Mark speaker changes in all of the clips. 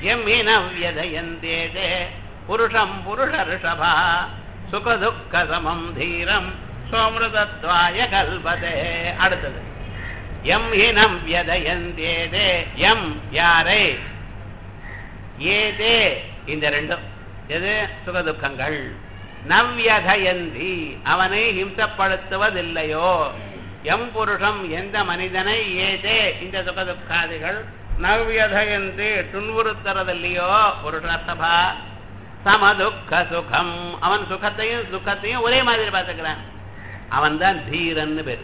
Speaker 1: M இன வியதயந்தேதே புருஷம் புருஷ ரிஷபா சுகதுக்க சமம் தீரம் சோமிருதத்வாய கல்பதே அடுத்தது எம் இனம் வியதயந்தேதே எம் யாரை ஏதே இந்த ரெண்டும் எது சுகதுக்கங்கள் நவ்யதயந்தி அவனை ஹிம்சப்படுத்துவதில்லையோ எம் புருஷம் எந்த மனிதனை ஏதே இந்த சுகதுக்காதிகள் நவ்யதயந்தி துன்புறுத்துறதில்லையோ புருஷார்த்தபா சமதுக்க சுகம் அவன் சுகத்தையும் சுகத்தையும் ஒரே மாதிரி பார்த்துக்கிறான் அவன் தான் தீரன்னு பேரு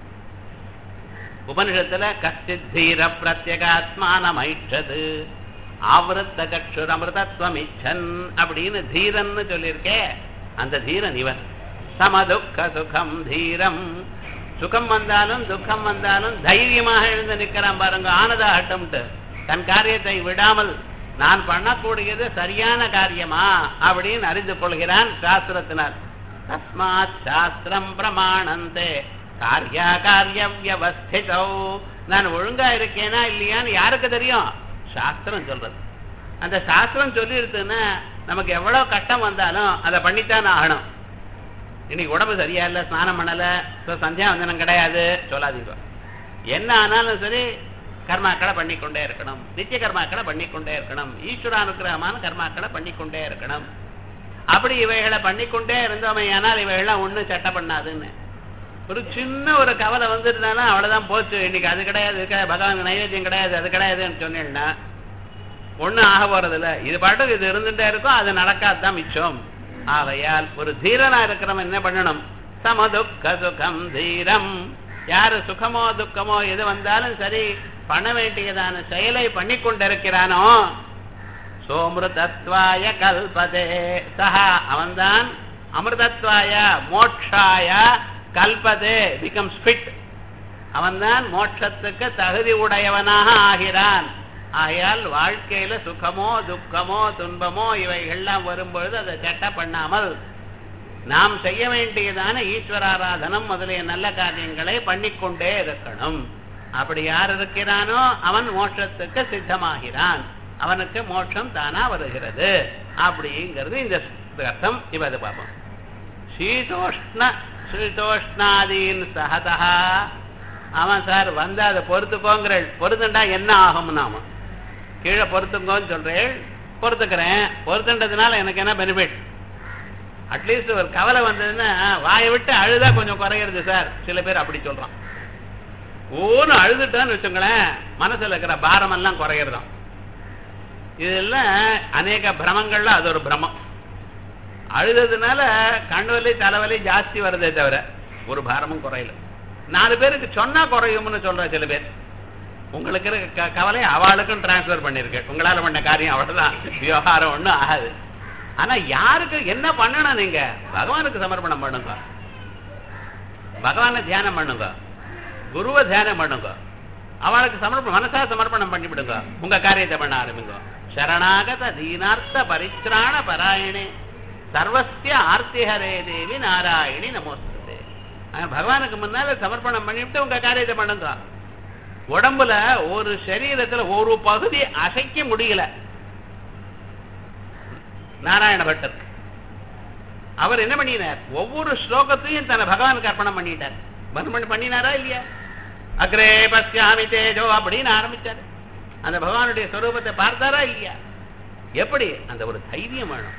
Speaker 1: உபனிஷத்துல கஷ்டித் தீர பிரத்யகாத்மானமைச்சது ஆவருத்த கட்சுர் அமிர்தத்வம் இச்சன் அப்படின்னு தீரன்னு சொல்லியிருக்கே அந்த தீரன் இவன் சமதுக்க சுகம் தீரம் சுகம் வந்தாலும் துக்கம் வந்தாலும் தைரியமாக எழுந்து நிற்கிறான் பாருங்க ஆனதாகட்டும்ட்டு தன் காரியத்தை விடாமல் நான் பண்ணக்கூடியது சரியான காரியமா அப்படின்னு அறிந்து கொள்கிறான் சாஸ்திரத்தினர் தஸ்மாத் சாஸ்திரம் பிரமாணந்தே காரியா காரிய வியவஸ்திதோ நான் ஒழுங்கா இருக்கேனா இல்லையான்னு யாருக்கு தெரியும் சாஸ்திரம் சொல்றது அந்த சாஸ்திரம் சொல்லிடுதுன்னா நமக்கு எவ்வளவு கஷ்டம் வந்தாலும் அதை பண்ணித்தான் ஆகணும் இன்னைக்கு உடம்பு சரியா இல்லை ஸ்நானம் பண்ணல ஸோ சந்தியாவந்தனம் கிடையாது சொல்லாதீங்க என்ன ஆனாலும் சரி கர்மாக்களை பண்ணிக்கொண்டே இருக்கணும் நித்திய கர்மாக்களை பண்ணிக்கொண்டே இருக்கணும் ஈஸ்வரானுக்கிரகமான கர்மாக்களை பண்ணிக்கொண்டே இருக்கணும் அப்படி இவைகளை பண்ணிக்கொண்டே இருந்தோமே ஆனால் இவைகள்லாம் ஒன்றும் சட்டை பண்ணாதுன்னு ஒரு சின்ன ஒரு கவலை வந்துருந்தாலும் அவ்வளவுதான் போச்சு இன்னைக்கு அது கிடையாது இது கிடையாது பகவான் நைவேத்தியம் கிடையாது அது கிடையாதுன்னு சொன்னேன்னா ஒன்றும் ஆக போறதில்ல இது பாட்டுக்கு இது இருந்துட்டே இருக்கும் அது நடக்காதுதான் மிச்சம் ஆகையால் ஒரு தீரனா இருக்கிறவன் என்ன பண்ணணும் சமதுக்க சுகம் தீரம் யாரு சுகமோ துக்கமோ எது வந்தாலும் சரி பண்ண வேண்டியதான செயலை பண்ணி கொண்டிருக்கிறானோ சோமிருதத்வாய கல்பதே சஹா அவன்தான் அமிர்தத்வாய மோட்சாய கல்பதே பிகம்ஸ் ஃபிட் அவன்தான் மோட்சத்துக்கு தகுதி உடையவனாக ஆகிறான் ஆகையால் வாழ்க்கையில சுகமோ துக்கமோ துன்பமோ இவைகள்லாம் வரும்பொழுது அதை சட்ட பண்ணாமல் நாம் செய்ய வேண்டியதான ஈஸ்வராராதனம் முதலிய நல்ல காரியங்களை பண்ணிக்கொண்டே இருக்கணும் அப்படி யார் இருக்கிறானோ அவன் மோட்சத்துக்கு சித்தமாகிறான் அவனுக்கு மோட்சம் தானா வருகிறது அப்படிங்கிறது இந்த அர்த்தம் இப்ப அதை பார்ப்போம் சீதோஷ்ண சீதோஷ்ணாதீன் சகதா ஆமாம் சார் வந்து அதை பொறுத்துக்கோங்கிற பொறுத்துண்டா என்ன ஆகும் நாம கீழே பொறுத்துங்கோன்னு சொல்றேன் பொறுத்துக்கிறேன் பொறுத்துன்றதுனால எனக்கு என்ன பெனிஃபிட் அட்லீஸ்ட் ஒரு கவலை வந்ததுன்னா வாயை விட்டு அழுதா கொஞ்சம் குறையிறது சார் சில பேர் அப்படி சொல்றான் ஓன்னு அழுதுட்டான்னு வச்சுங்களேன் மனசுல இருக்கிற பாரம் எல்லாம் குறையிறதாம் இதெல்லாம் அநேக பிரமங்கள்ல அது ஒரு பிரமம் அழுததுனால கண்வலி தலைவலி ஜாஸ்தி வருதே தவிர ஒரு பாரமும் குறையல நாலு பேருக்கு சொன்னா குறையும்னு சொல்ற சில பேர் உங்களுக்கு இருக்க கவலை அவளுக்கும் டிரான்ஸ்பர் பண்ணிருக்கு உங்களால பண்ண காரியம் அவ்வளவுதான் விவகாரம் ஒண்ணும் ஆகாது ஆனா யாருக்கு என்ன பண்ணணும் நீங்க பகவானுக்கு சமர்ப்பணம் பண்ணுங்க பகவானை தியானம் பண்ணுங்க குருவை தியானம் பண்ணுங்க அவளுக்கு சமர்ப்பணம் மனசா சமர்ப்பணம் பண்ணிவிடுங்க உங்க காரியத்தை பண்ண ஆரம்பிங்க சரணாகத தீனார்த்த பரித்ராண பராயணே சர்வசிய ஆர்த்திஹரே தேவி நாராயணி நமோஸ்தே பகவானுக்கு முன்னால சமர்ப்பணம் பண்ணிவிட்டு உங்க காரியத்தை பண்ணுங்க உடம்புல ஒரு சரீரத்துல ஒரு பகுதி அசைக்க முடியல நாராயண பட்டர் அவர் என்ன பண்ணினார் ஒவ்வொரு ஸ்லோகத்தையும் தன்னை பகவானுக்கு அர்ப்பணம் பண்ணிட்டார் பகவான் பண்ணினாரா இல்லையா அக்ரே பஸ்யாமி தேஜோ அப்படின்னு ஆரம்பிச்சாரு அந்த பகவானுடைய ஸ்வரூபத்தை பார்த்தாரா இல்லையா எப்படி அந்த ஒரு தைரியம் வேணும்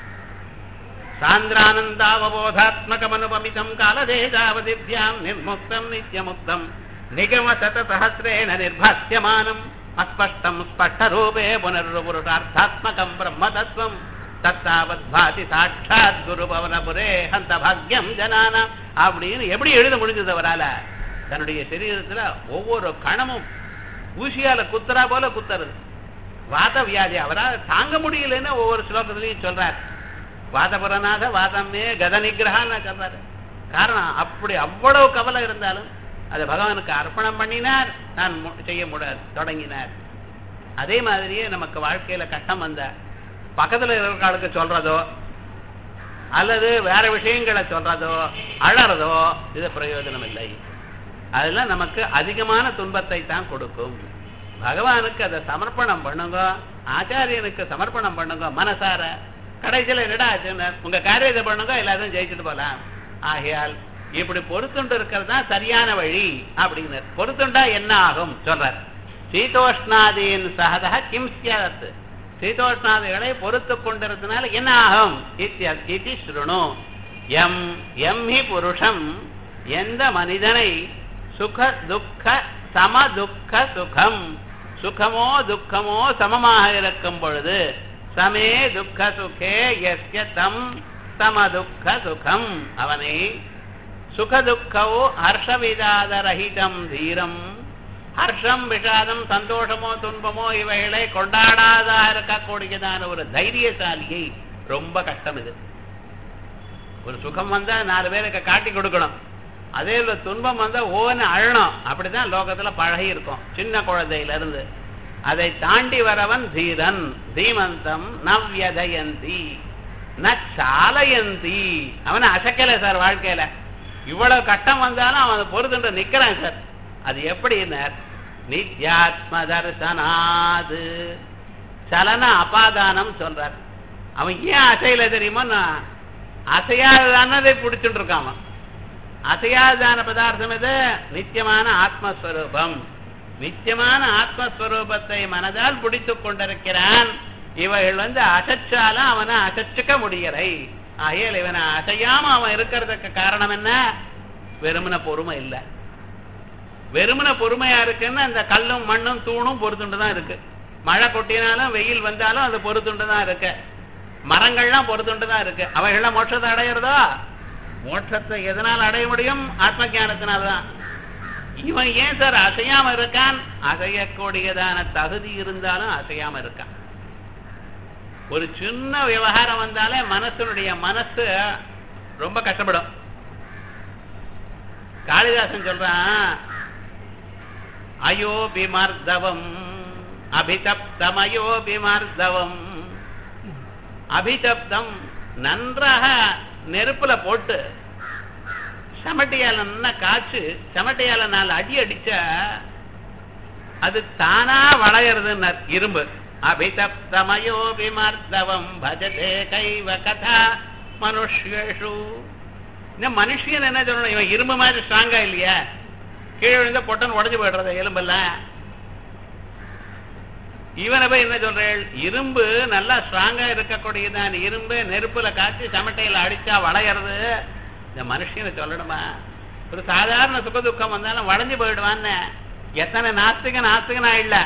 Speaker 1: சாந்திரானந்தாவபோதாத்மகமனுபமிதம் காலதேஜாவதிभ्याम् निर्मुक्तम् नित्यमुक्तम् निगमशतसहस्रेण निर्भास्यमानम् अस्पष्टम् स्पष्टरूपे पुनर्पुरुषार्थात्मकम् ब्रह्मतत्त्वम् தத்தாவத்பாதி சாட்சாத் குரு பவனபுரே அந்த பாக்யம் ஜனானா அப்படின்னு எப்படி எழுத முடிஞ்சது அவரால தன்னுடைய சரீரத்துல ஒவ்வொரு கணமும் ஊசியால குத்துறா போல குத்துறது வாத வியாதி அவரால் தாங்க முடியலன்னு ஒவ்வொரு ஸ்லோகத்திலையும் சொல்றார் வாதபுரனாக வாதமே கத நிகிரகான்னு சொல்றாரு காரணம் அப்படி அவ்வளவு கவலை இருந்தாலும் அதை பகவானுக்கு அர்ப்பணம் பண்ணினார் நான் செய்ய முட தொடங்கினார் அதே மாதிரியே நமக்கு வாழ்க்கையில கஷ்டம் வந்த பக்கத்துல இருக்கிறவங்களுக்கு சொல்றதோ அல்லது வேற விஷயங்களை சொல்றதோ அழறதோ இது பிரயோஜனம் இல்லை அதெல்லாம் நமக்கு அதிகமான துன்பத்தை தான் கொடுக்கும் பகவானுக்கு அதை சமர்ப்பணம் பண்ணுங்க ஆச்சாரியனுக்கு சமர்ப்பணம் பண்ணுங்க மனசார கடைசியில என்னடா ஆச்சுன்னு உங்க காரியத்தை பண்ணுங்க எல்லாத்தையும் ஜெயிச்சுட்டு போலாம் ஆகையால் இப்படி பொறுத்துண்டு இருக்கிறது தான் சரியான வழி அப்படின்னு பொறுத்துண்டா என்ன ஆகும் சொல்றார் சீதோஷ்ணாதீன் சகதா கிம் சியாத் சீதோஷ்ணாதிகளை பொறுத்து கொண்டிருந்தனால என்ன ஆகும் இத்ய- இதி ஸ்ருணு எம் எம் ஹி புருஷம் எந்த மனிதனை சுக துக்க சம துக்க சுகம் சுகமோ துக்கமோ சமமாக இருக்கும் பொழுது சமே துக்க சுகே எஸ்ய தம் சம துக்க சுகம் அவனை சுகதுக்கௌ ஹர்ஷவிதாதரஹிதம் தீரம் ஹர்ஷம் விஷாதம் சந்தோஷமோ துன்பமோ இவைகளை கொண்டாடாதா இருக்கக்கூடியதான ஒரு தைரியசாலியை ரொம்ப கஷ்டம் இது ஒரு சுகம் வந்தா நாலு பேருக்கு காட்டி கொடுக்கணும் அதே இல்ல துன்பம் வந்தா ஓன்னு அழணும் அப்படிதான் லோகத்துல பழகி இருக்கும் சின்ன குழந்தையில இருந்து அதை தாண்டி வரவன் தீரன் தீமந்தம் நவ்யதயந்தி நச்சாலயந்தி அவனை அசக்கல சார் வாழ்க்கையில இவ்வளவு கட்டம் வந்தாலும் அவன் பொறுத்துட்டு நிக்கிறான் சார் அது எப்படின்னார் நித்யாத்ம தர்சனாது சலன அபாதானம் சொல்றார் அவன் ஏன் அசையில தெரியுமா நான் அசையாததானதை பிடிச்சுட்டு இருக்கான் அவன் அசையாததான பதார்த்தம் இது நித்தியமான ஆத்மஸ்வரூபம் நித்தியமான ஆத்மஸ்வரூபத்தை மனதால் பிடித்துக் கொண்டிருக்கிறான் இவைகள் வந்து அசைச்சாலும் அவனை அசைச்சுக்க முடியலை ஆகையால் இவனை அசையாம அவன் இருக்கிறதுக்கு காரணம் என்ன வெறுமன பொறுமை இல்லை வெறுமன பொறுமையா இருக்குன்னு அந்த கல்லும் மண்ணும் தூணும் பொறுத்துண்டு தான் இருக்கு மழை கொட்டினாலும் வெயில் வந்தாலும் அது பொறுத்துண்டு தான் இருக்கு மரங்கள்லாம் பொறுத்துண்டு தான் இருக்கு அவைகள்லாம் மோட்சத்தை அடையிறதா மோட்சத்தை எதனால் அடைய முடியும் ஆத்ம ஞானத்தினால்தான் இவன் ஏன் சார் அசையாம இருக்கான் அசையக்கூடியதான தகுதி இருந்தாலும் அசையாம இருக்கான் ஒரு சின்ன விவகாரம் வந்தாலே மனசனுடைய மனசு ரொம்ப கஷ்டப்படும் காளிதாசன் சொல்றான் அயோபிமர்தவம் அபிதப்தமயோபிமர்தவம் அபிதப்தம் நன்றாக நெருப்புல போட்டு சமட்டியால நல்லா காய்ச்சு சமட்டியால நாலு அடி அடிச்சா அது தானா வளையறதுன்னு இரும்பு அபிதப்தமயோபிமர்தவம் பஜதே கைவ கதா மனுஷ்யேஷு இந்த மனுஷன் என்ன சொல்லணும் இவன் இரும்பு மாதிரி ஸ்ட்ராங்கா இல்லையா கீழே விழுந்த பொட்டன் உடஞ்சு போயிடுறது எலும்பெல்லாம் இவனை போய் என்ன சொல்றேன் இரும்பு நல்லா ஸ்ட்ராங்கா இருக்கக்கூடியதான் இரும்பு நெருப்புல காய்ச்சி சமட்டையில அடிச்சா வளையறது இந்த மனுஷனை சொல்லணுமா ஒரு சாதாரண சுக துக்கம் வந்தாலும் வளைஞ்சு போயிடுவான்னு எத்தனை நாஸ்திகன் ஆஸ்திகன் ஆயிடல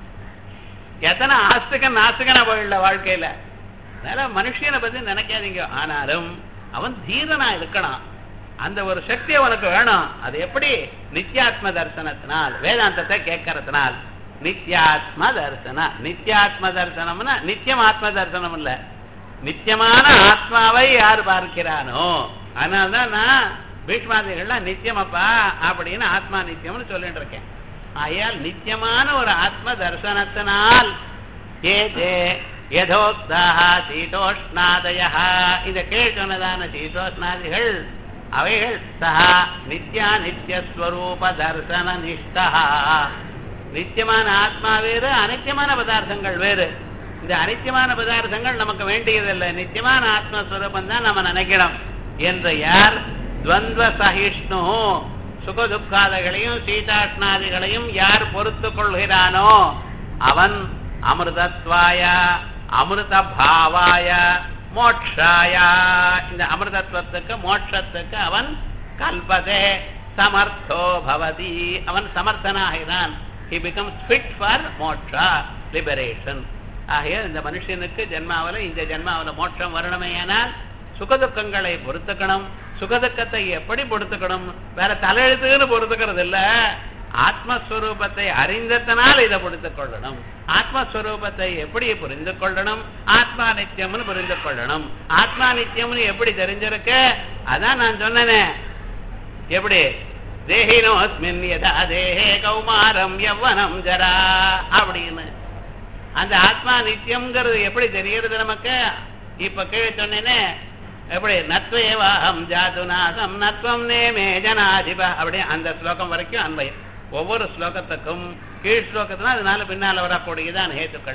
Speaker 1: எத்தனை ஆஸ்திகன் நாஸ்திகனா போயிடல வாழ்க்கையில அதனால மனுஷனை பத்தி நினைக்காதீங்க ஆனாலும் அவன் தீரனா இருக்கணும் அந்த ஒரு சக்தி அவனுக்கு வேணும் அது எப்படி நித்யாத்ம தரிசனத்தினால் வேதாந்தத்தை கேட்கறதுனால் நித்யாத்ம தரிசன நித்யாத்ம தரிசனம்னா நித்தியம் ஆத்ம தரிசனம் இல்ல நித்தியமான ஆத்மாவை யார் பார்க்கிறானோ அதனால்தான் நான் பீஷ்மாதிகள்லாம் நித்தியமப்பா அப்படின்னு ஆத்மா நித்தியம்னு சொல்லிட்டு இருக்கேன் ஆயால் நித்தியமான ஒரு ஆத்ம தரிசனத்தினால் ஏதே யதோக்தாக சீதோஷ்ணாதய இந்த கீழ் சொன்னதான சீதோஷ்ணாதிகள் அவைகள் சஹா நித்யா நித்தியஸ்வரூப தர்சன நிஷ்டா நித்தியமான ஆத்மா வேறு அனித்தியமான பதார்த்தங்கள் வேறு இந்த அனித்தியமான பதார்த்தங்கள் நமக்கு வேண்டியதில்லை நித்தியமான ஆத்மஸ்வரூபம் தான் நம்ம நினைக்கணும் என்று யார் துவந்த சகிஷ்ணு சுக துக்காதைகளையும் சீதாஷ்ணாதிகளையும் யார் பொறுத்து கொள்கிறானோ அவன் அமிர்தத்வாய அமிர்த பாவாய மோட்சாய இந்த அமிர்தத்துவத்துக்கு மோட்சத்துக்கு அவன் கல்பதே சமர்த்தோ பவதி அவன் சமர்த்தனாகிறான் he becomes fit for moksha liberation ஆகைய இந்த மனுஷனுக்கு ஜென்மாவில இந்த ஜென்மாவில மோட்சம் வரணுமேயானால் சுகதுக்கங்களை பொறுத்துக்கணும் சுகதுக்கத்தை எப்படி பொறுத்துக்கணும் வேற தலையெழுத்துன்னு பொறுத்துக்கிறது இல்ல ஆத்மஸ்வரூபத்தை அறிந்ததனால் இதை பொறுத்துக் கொள்ளணும் ஆத்மஸ்வரூபத்தை எப்படி புரிந்து கொள்ளணும் ஆத்மா நித்தியம்னு புரிந்து கொள்ளணும் ஆத்மா நித்தியம்னு எப்படி தெரிஞ்சிருக்க அதான் நான் சொன்னேனே எப்படி தேகினோஸ்மின் யதா தேகே கௌமாரம் யவ்வனம் ஜரா அப்படின்னு அந்த ஆத்மா நித்தியம்ங்கிறது எப்படி தெரியறது நமக்கு இப்ப கீழே சொன்னேனே எப்படி நத்வேவாஹம் ஜாது நாசம் நத்வம் நேமே ஜனாதிப அப்படி அந்த ஸ்லோகம் வரைக்கும் அன்வயம் ஒவ்வொரு ஸ்லோகத்துக்கும் கீழ் ஸ்லோகத்தினா அதனால பின்னால வரக்கூடியதான் ஹேத்துக்கள்ல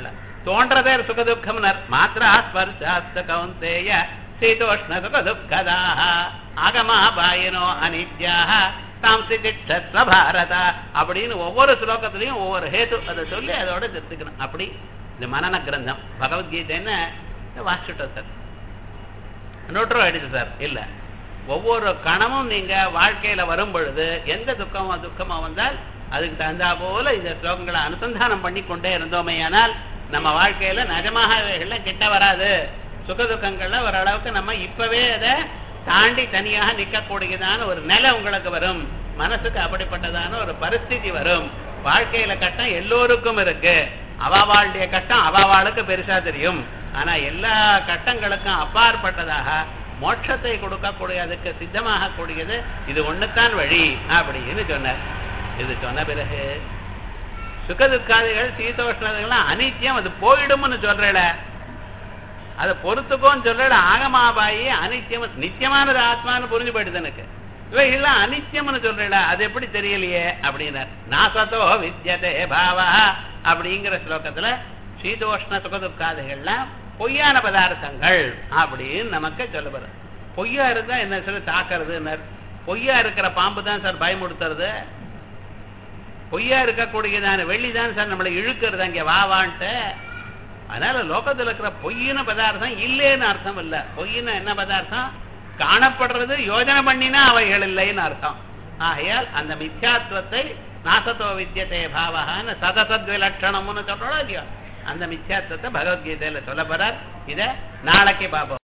Speaker 1: தோன்றதே சுகதுக்கம்னர் மாத்திரா ஸ்பர்சாஸ்த கௌந்தேய சீதோஷ்ண சுகதுக்கதாக ஆகமா பாயினோ அனித்யாக தாம் சிதிட்சஸ்வ பாரத அப்படின்னு ஒவ்வொரு ஸ்லோகத்திலையும் ஒவ்வொரு ஹேது அதை சொல்லி அதோட திருத்துக்கணும் அப்படி இந்த மனன கிரந்தம் பகவத்கீதைன்னு வாசிச்சுட்டோம் சார் நோட்ரோ ஆயிடுச்சு சார் இல்ல ஒவ்வொரு கணமும் நீங்க வாழ்க்கையில வரும் பொழுது எந்த துக்கமோ துக்கமோ வந்தால் அதுக்கு தகுந்தா போல இந்த ஸ்லோகங்களை அனுசந்தானம் பண்ணி கொண்டே இருந்தோமே ஆனால் நம்ம வாழ்க்கையில நிஜமாக இவைகள்லாம் கிட்ட வராது சுக துக்கங்கள்ல ஓரளவுக்கு நம்ம இப்பவே அதை தாண்டி தனியாக நிற்கக்கூடியதான ஒரு நிலை உங்களுக்கு வரும் மனசுக்கு அப்படிப்பட்டதான ஒரு பரிஸ்திதி வரும் வாழ்க்கையில கட்டம் எல்லோருக்கும் இருக்கு அவாவாளுடைய கட்டம் அவாவாளுக்கு பெருசா தெரியும் ஆனா எல்லா கட்டங்களுக்கும் அப்பாற்பட்டதாக மோட்சத்தை கொடுக்கக்கூடிய அதுக்கு சித்தமாக கூடியது இது ஒண்ணுத்தான் வழி அப்படின்னு சொன்னார் இது சொன்ன பிறகு சுகதுக்காதிகள் சீதோஷ்ணங்கள்லாம் அனித்தியம் அது போயிடும்னு சொல்றேல அதை பொறுத்துக்கோன்னு சொல்ற ஆகமாபாயி அனித்தியம் நித்தியமானது ஆத்மான்னு புரிஞ்சு போயிடுது எனக்கு இவைகள்லாம் அனித்தியம்னு சொல்றேல அது எப்படி தெரியலையே அப்படின்னார் நாசத்தோ வித்யதே பாவா அப்படிங்கிற ஸ்லோகத்துல சீதோஷ்ண சுகதுக்காதிகள்லாம் பொய்யான பதார்த்தங்கள் அப்படின்னு நமக்கு சொல்லப்படுறது பொய்யா இருந்தா என்ன சொல்லி தாக்குறதுன்னார் பொய்யா இருக்கிற பாம்பு தான் சார் பயமுடுத்துறது பொய்யா இருக்கக்கூடியதான வெள்ளி தான் சார் நம்மளை இழுக்கிறது அங்கே வாவான்ட்டு அதனால லோகத்துல இருக்கிற பொய்யின பதார்த்தம் இல்லைன்னு அர்த்தம் இல்ல பொய்யின என்ன பதார்த்தம் காணப்படுறது யோஜனை பண்ணினா அவைகள் இல்லைன்னு அர்த்தம் ஆகையால் அந்த மித்யாத்வத்தை நாசத்தோ வித்தியதே பாவகான்னு சதசத்விலட்சணம்னு சொல்றோம் இல்லையோ அந்த மித்யாத்வத்தை பகவத்கீதையில சொல்ல போறார் இத நாளைக்கு பார்ப்போம்